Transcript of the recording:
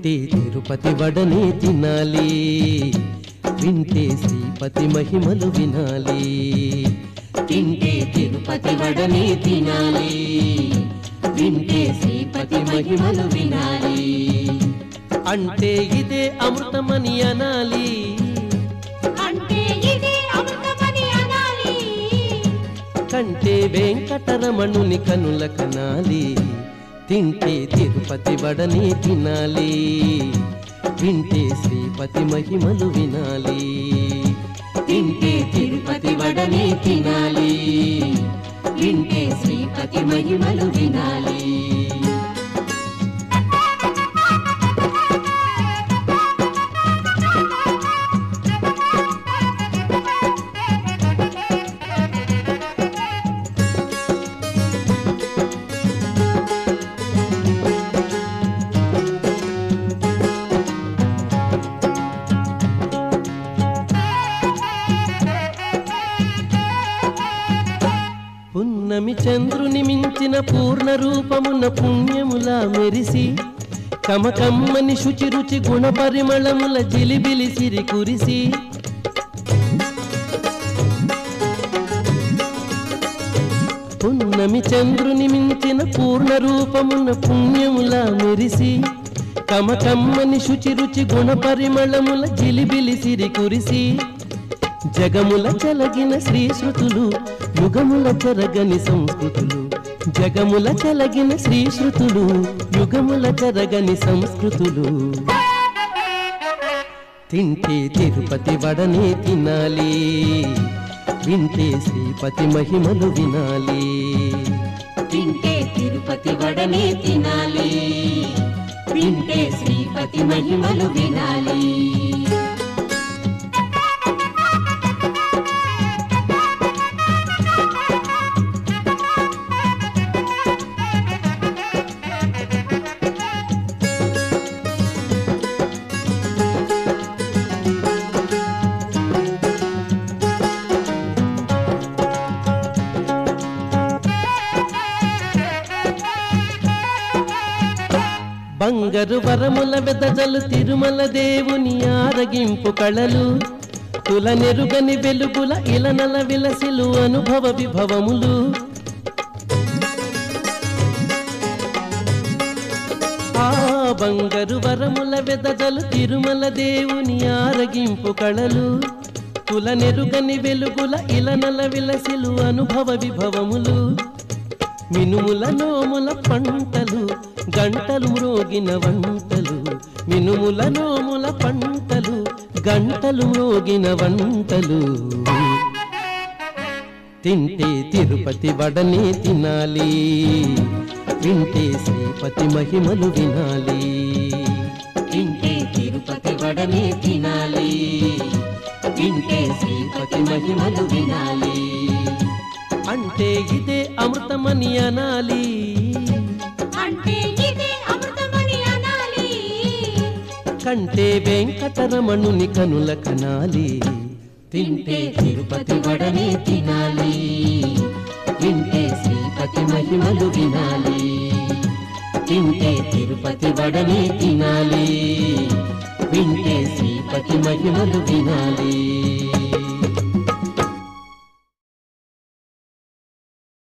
తింటే తిరుపతి వడనే తినాలి వింటే శ్రీపతి మహిమలు వినాలి తింటే తిరుపతి వడనే తినాలి వింటే శ్రీపతి మహిమలు వినాలి అంటే ఇదే అమృతమని అనాలి అంటే ఇదే అమృతమని అనాలి కంటే వెంకటరమణుని కనుల కనాలి తింటే తిరుపతి వడని తినాలి వింటే శ్రీపతి మహిమలు వినాలి తింటే తిరుపతి వడని తినాలి వింటే శ్రీపతి మహిమలు వినాలి పున్నమి చంద్రుని మించిన పూర్ణ రూపమున పుణ్యములా మెరిసి కమకమ్మని శుచి రుచి గుణ పరిమళముల జిలిబిలి సిరి కురిసి పున్నమి చంద్రుని మించిన పూర్ణ రూపమున పుణ్యములా మెరిసి కమకమ్మని శుచి రుచి గుణ పరిమళముల జిలిబిలి సిరి కురిసి జగముల చెలగిన శ్రీశృతులు యుగముల చెరగని సంస్కృతులు జగముల చెలగిన శ్రీశృతులు యుగముల చెరగని సంస్కృతులు తింటే తిరుపతి వడనే తినాలి వింటే శ్రీపతి మహిమలు వినాలి తింటే తిరుపతి వడనే తినాలి వింటే శ్రీపతి మహిమలు వినాలి బంగారు వరముల వెదజలు తిరుమల దేవుని ఆరగింపు కళలు తుల నెరుగని వెలుగుల ఇలనల విలసిలు అనుభవ విభవములు ఆ బంగారు వరముల వెదజలు తిరుమల దేవుని ఆరగింపు కళలు తుల నెరుగని వెలుగుల ఇలనల విలసిలు అనుభవ విభవములు మినుముల నోముల పంటలు గంటలు మ్రోగిన వంటలు మినుముల నోముల పంటలు గంటలు మ్రోగిన వంటలు తింటే తిరుపతి వడనే తినాలి వింటే శ్రీపతి మహిమలు వినాలి తింటే తిరుపతి వడనే తినాలి వింటే శ్రీపతి మహిమలు వినాలి అంటే ఇదే అమృతమని అనాలి అంటే ఇదే అమృతమని అనాలి కంటే వెంకటరమణుని కనుల కనాలి తింటే తిరుపతి వడనే తినాలి వింటే శ్రీపతి మహిమలు వినాలి తింటే తిరుపతి వడనే తినాలి వింటే శ్రీపతి మహిమలు వినాలి